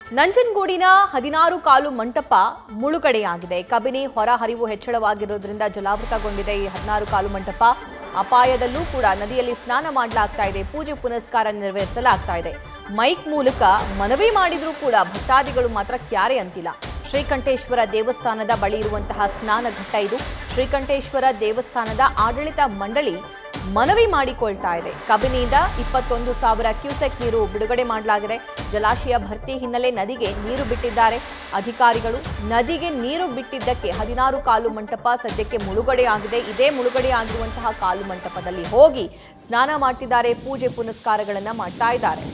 ನಂಜನಗೂಡಿನ ಹದಿನಾರು ಕಾಲು ಮಂಟಪ ಮುಳುಗಡೆಯಾಗಿದೆ ಕಬಿನಿ ಹೊರ ಹರಿವು ಹೆಚ್ಚಳವಾಗಿರೋದ್ರಿಂದ ಜಲಾವೃತಗೊಂಡಿದೆ ಈ ಹದಿನಾರು ಕಾಲು ಮಂಟಪ ಅಪಾಯದಲ್ಲೂ ಕೂಡ ನದಿಯಲ್ಲಿ ಸ್ನಾನ ಮಾಡಲಾಗ್ತಾ ಇದೆ ಪೂಜೆ ಪುನಸ್ಕಾರ ನೆರವೇರಿಸಲಾಗ್ತಾ ಇದೆ ಮೈಕ್ ಮೂಲಕ ಮನವಿ ಮಾಡಿದ್ರೂ ಕೂಡ ಭಕ್ತಾದಿಗಳು ಮಾತ್ರ ಕ್ಯಾರೆ ಅಂತಿಲ್ಲ ಶ್ರೀಕಂಠೇಶ್ವರ ದೇವಸ್ಥಾನದ ಬಳಿ ಇರುವಂತಹ ಸ್ನಾನ ಘಟ್ಟ ಇದು ಶ್ರೀಕಂಠೇಶ್ವರ ದೇವಸ್ಥಾನದ ಆಡಳಿತ ಮಂಡಳಿ ಮನವಿ ಮಾಡಿಕೊಳ್ತಾ ಇದೆ ಕಬಿನಿಯಿಂದ ಇಪ್ಪತ್ತೊಂದು ಸಾವಿರ ಕ್ಯೂಸೆಕ್ ನೀರು ಬಿಡುಗಡೆ ಮಾಡಲಾಗಿದೆ ಜಲಾಶಯ ಭರ್ತಿ ಹಿನ್ನೆಲೆ ನದಿಗೆ ನೀರು ಬಿಟ್ಟಿದ್ದಾರೆ ಅಧಿಕಾರಿಗಳು ನದಿಗೆ ನೀರು ಬಿಟ್ಟಿದ್ದಕ್ಕೆ ಹದಿನಾರು ಕಾಲು ಮಂಟಪ ಸದ್ಯಕ್ಕೆ ಮುಳುಗಡೆಯಾಗಿದೆ ಇದೇ ಮುಳುಗಡೆಯಾಗಿರುವಂತಹ ಕಾಲು ಮಂಟಪದಲ್ಲಿ ಹೋಗಿ ಸ್ನಾನ ಮಾಡ್ತಿದ್ದಾರೆ ಪೂಜೆ ಪುನಸ್ಕಾರಗಳನ್ನ ಮಾಡ್ತಾ ಇದ್ದಾರೆ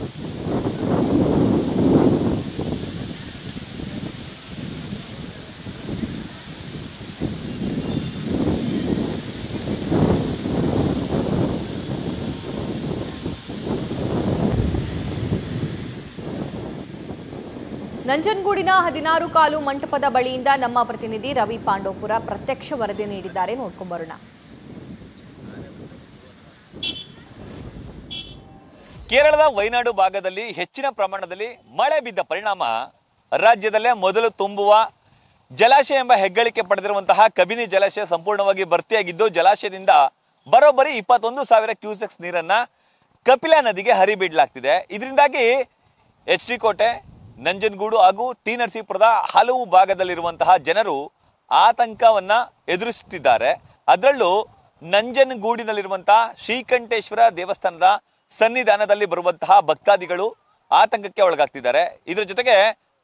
ನಂಜನಗೂಡಿನ ಹದಿನಾರು ಕಾಲು ಮಂಟಪದ ಬಳಿಯಿಂದ ನಮ್ಮ ಪ್ರತಿನಿಧಿ ರವಿ ಪಾಂಡೋಪುರ ಪ್ರತ್ಯಕ್ಷ ವರದಿ ನೀಡಿದ್ದಾರೆ ನೋಡ್ಕೊಂಬರೋಣ ಕೇರಳದ ವಯನಾಡು ಭಾಗದಲ್ಲಿ ಹೆಚ್ಚಿನ ಪ್ರಮಾಣದಲ್ಲಿ ಮಳೆ ಬಿದ್ದ ಪರಿಣಾಮ ರಾಜ್ಯದಲ್ಲೇ ಮೊದಲು ತುಂಬುವ ಜಲಾಶಯ ಎಂಬ ಹೆಗ್ಗಳಿಕೆ ಪಡೆದಿರುವಂತಹ ಕಬಿನಿ ಜಲಾಶಯ ಸಂಪೂರ್ಣವಾಗಿ ಭರ್ತಿಯಾಗಿದ್ದು ಜಲಾಶಯದಿಂದ ಬರೋಬ್ಬರಿ ಇಪ್ಪತ್ತೊಂದು ಸಾವಿರ ಕ್ಯೂಸೆಕ್ಸ್ ನೀರನ್ನ ಕಪಿಲಾ ನದಿಗೆ ಹರಿಬಿಡಲಾಗ್ತಿದೆ ಇದರಿಂದಾಗಿ ಎಚ್ ಡಿ ಕೋಟೆ ನಂಜನಗೂಡು ಹಾಗೂ ಟಿ ನರಸೀಪುರದ ಹಲವು ಭಾಗದಲ್ಲಿರುವಂತಹ ಜನರು ಆತಂಕವನ್ನ ಎದುರಿಸುತ್ತಿದ್ದಾರೆ ಅದರಲ್ಲೂ ನಂಜನಗೂಡಿನಲ್ಲಿರುವಂತಹ ಶ್ರೀಕಂಠೇಶ್ವರ ದೇವಸ್ಥಾನದ ಸನ್ನಿಧಾನದಲ್ಲಿ ಬರುವಂತಹ ಭಕ್ತಾದಿಗಳು ಆತಂಕಕ್ಕೆ ಒಳಗಾಗ್ತಿದ್ದಾರೆ ಇದ್ರ ಜೊತೆಗೆ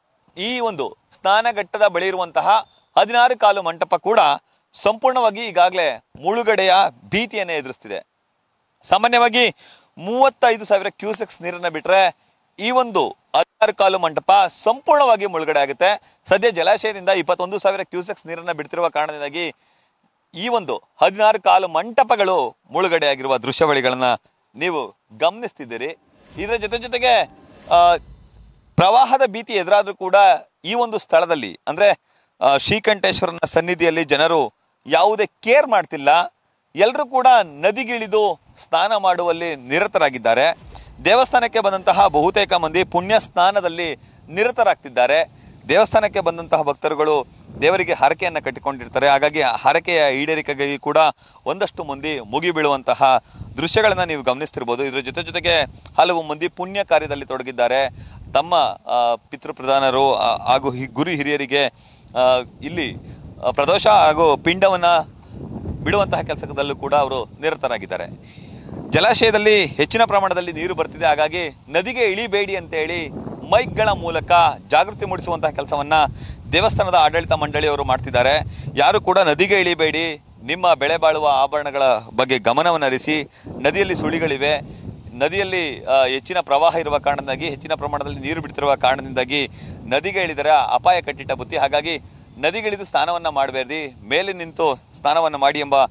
ಈ ಒಂದು ಸ್ನಾನಘಟ್ಟದ ಬಳಿ ಇರುವಂತಹ ಹದಿನಾರು ಕಾಲು ಮಂಟಪ ಕೂಡ ಸಂಪೂರ್ಣವಾಗಿ ಈಗಾಗಲೇ ಮುಳುಗಡೆಯ ಭೀತಿಯನ್ನು ಎದುರಿಸ್ತಿದೆ ಸಾಮಾನ್ಯವಾಗಿ ಮೂವತ್ತೈದು ಸಾವಿರ ಕ್ಯೂಸೆಕ್ಸ್ ನೀರನ್ನ ಬಿಟ್ರೆ ಈ ಒಂದು ಹದಿನಾರು ಕಾಲು ಮಂಟಪ ಸಂಪೂರ್ಣವಾಗಿ ಮುಳುಗಡೆ ಆಗುತ್ತೆ ಸದ್ಯ ಜಲಾಶಯದಿಂದ ಇಪ್ಪತ್ತೊಂದು ಸಾವಿರ ಕ್ಯೂಸೆಕ್ಸ್ ನೀರನ್ನ ಬಿಡ್ತಿರುವ ಕಾರಣದಿಂದಾಗಿ ಈ ಒಂದು ಹದಿನಾರು ಕಾಲು ಮಂಟಪಗಳು ಮುಳುಗಡೆಯಾಗಿರುವ ದೃಶ್ಯಾವಳಿಗಳನ್ನ ನೀವು ಗಮನಿಸ್ತಿದ್ದೀರಿ ಇದರ ಜೊತೆ ಜೊತೆಗೆ ಆ, ಪ್ರವಾಹದ ಭೀತಿ ಎದುರಾದ್ರೂ ಕೂಡ ಈ ಒಂದು ಸ್ಥಳದಲ್ಲಿ ಅಂದ್ರೆ ಆ, ಶ್ರೀಕಂಠೇಶ್ವರನ ಸನ್ನಿಧಿಯಲ್ಲಿ ಜನರು ಯಾವುದೇ ಕೇರ್ ಮಾಡ್ತಿಲ್ಲ ಎಲ್ಲರೂ ಕೂಡ ನದಿಗಿಳಿದು ಸ್ನಾನ ಮಾಡುವಲ್ಲಿ ನಿರತರಾಗಿದ್ದಾರೆ ದೇವಸ್ಥಾನಕ್ಕೆ ಬಂದಂತಹ ಬಹುತೇಕ ಮಂದಿ ಪುಣ್ಯ ಸ್ನಾನದಲ್ಲಿ ನಿರತರಾಗ್ತಿದ್ದಾರೆ ದೇವಸ್ಥಾನಕ್ಕೆ ಬಂದಂತಹ ಭಕ್ತರುಗಳು ದೇವರಿಗೆ ಹರಕೆಯನ್ನು ಕಟ್ಟಿಕೊಂಡಿರ್ತಾರೆ ಹಾಗಾಗಿ ಆ ಹರಕೆಯ ಈಡೇರಿಕೆಗಾಗಿ ಕೂಡ ಒಂದಷ್ಟು ಮಂದಿ ಮುಗಿ ಬೀಳುವಂತಹ ದೃಶ್ಯಗಳನ್ನು ನೀವು ಗಮನಿಸ್ತಿರ್ಬೋದು ಇದ್ರ ಜೊತೆ ಜೊತೆಗೆ ಹಲವು ಮಂದಿ ಪುಣ್ಯ ಕಾರ್ಯದಲ್ಲಿ ತೊಡಗಿದ್ದಾರೆ ತಮ್ಮ ಆ, ಪಿತೃಪ್ರಧಾನರು ಆ, ಹಾಗೂ ಹಿ- ಗುರು ಹಿರಿಯರಿಗೆ ಆ, ಇಲ್ಲಿ ಆ, ಪ್ರದೋಷ ಹಾಗೂ ಪಿಂಡವನ್ನ ಬಿಡುವಂತಹ ಕೆಲಸದಲ್ಲೂ ಕೂಡ ಅವರು ನಿರತರಾಗಿದ್ದಾರೆ ಜಲಾಶಯದಲ್ಲಿ ಹೆಚ್ಚಿನ ಪ್ರಮಾಣದಲ್ಲಿ ನೀರು ಬರ್ತಿದೆ ಹಾಗಾಗಿ ನದಿಗೆ ಇಳಿಬೇಡಿ ಅಂತ ಹೇಳಿ ಮೈಕ್ಗಳ ಮೂಲಕ ಜಾಗೃತಿ ಮೂಡಿಸುವಂತಹ ಕೆಲಸವನ್ನ ದೇವಸ್ಥಾನದ ಆಡಳಿತ ಮಂಡಳಿಯವರು ಮಾಡ್ತಿದ್ದಾರೆ ಯಾರು ಕೂಡ ನದಿಗೆ ಇಳಿಬೇಡಿ ನಿಮ್ಮ ಬೆಳೆ ಬಾಳುವ ಆಭರಣಗಳ ಬಗ್ಗೆ ಗಮನವನ್ನು ಹರಿಸಿ ನದಿಯಲ್ಲಿ ಸುಳಿಗಳಿವೆ ನದಿಯಲ್ಲಿ ಆ, ಹೆಚ್ಚಿನ ಪ್ರವಾಹ ಇರುವ ಕಾರಣದಿಂದಾಗಿ ಹೆಚ್ಚಿನ ಪ್ರಮಾಣದಲ್ಲಿ ನೀರು ಬಿಡ್ತಿರುವ ಕಾರಣದಿಂದಾಗಿ ನದಿಗೆ ಇಳಿದರೆ ಅಪಾಯ ಕಟ್ಟಿಟ್ಟ ಬುತ್ತಿ ಹಾಗಾಗಿ ನದಿಗಿಳಿದು ಸ್ನಾನವನ್ನ ಮಾಡಬೇಡಿ ಮೇಲೆ ನಿಂತು ಸ್ನಾನವನ್ನ ಮಾಡಿ ಎಂಬ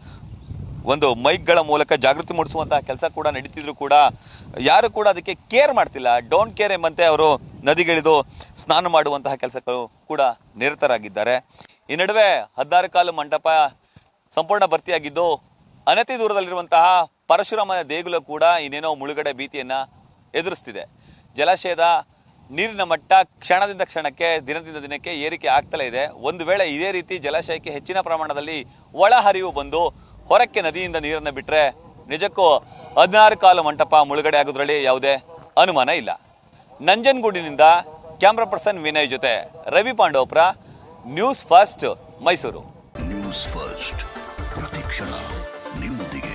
ಒಂದು ಮೈಕ್ಗಳ ಮೂಲಕ ಜಾಗೃತಿ ಮೂಡಿಸುವಂತಹ ಕೆಲಸ ಕೂಡ ನಡೀತಿದ್ರು ಕೂಡ ಯಾರು ಕೂಡ ಅದಕ್ಕೆ ಕೇರ್ ಮಾಡ್ತಿಲ್ಲ ಡೋಂಟ್ ಕೇರ್ ಎಂಬಂತೆ ಅವರು ನದಿಗಿಳಿದು ಸ್ನಾನ ಮಾಡುವಂತಹ ಕೆಲಸಗಳು ಕೂಡ ನಿರತರಾಗಿದ್ದಾರೆ ಈ ನಡುವೆ ಹದಿನಾರು ಕಾಲು ಮಂಟಪ ಸಂಪೂರ್ಣ ಭರ್ತಿಯಾಗಿದ್ದು ಅನತಿ ದೂರದಲ್ಲಿರುವಂತಹ ಪರಶುರಾಮನ ದೇಗುಲ ಕೂಡ ಇನ್ನೇನೋ ಮುಳುಗಡೆ ಭೀತಿಯನ್ನ ಎದುರಿಸ್ತಿದೆ ಜಲಾಶಯದ ನೀರಿನ ಮಟ್ಟ ಕ್ಷಣದಿಂದ ಕ್ಷಣಕ್ಕೆ ದಿನದಿಂದ ದಿನಕ್ಕೆ ಏರಿಕೆ ಆಗ್ತಲೇ ಇದೆ ಒಂದು ವೇಳೆ ಇದೇ ರೀತಿ ಜಲಾಶಯಕ್ಕೆ ಹೆಚ್ಚಿನ ಪ್ರಮಾಣದಲ್ಲಿ ಒಳಹರಿವು ಬಂದು ಹೊರಕ್ಕೆ ನದಿಯಿಂದ ನೀರನ್ನು ಬಿಟ್ಟರೆ ನಿಜಕ್ಕೂ ಹದಿನಾರು ಕಾಲು ಮಂಟಪ ಮುಳುಗಡೆ ಆಗೋದ್ರಲ್ಲಿ ಯಾವುದೇ ಅನುಮಾನ ಇಲ್ಲ ನಂಜನಗೂಡಿನಿಂದ ಕ್ಯಾಮ್ರಾ ಪರ್ಸನ್ ವಿನಯ್ ಜೊತೆ Ravi Pandavapura news first Mysuru news first ಪ್ರತಿಕ್ಷಣ ನಿಮ್ಮೊಂದಿಗೆ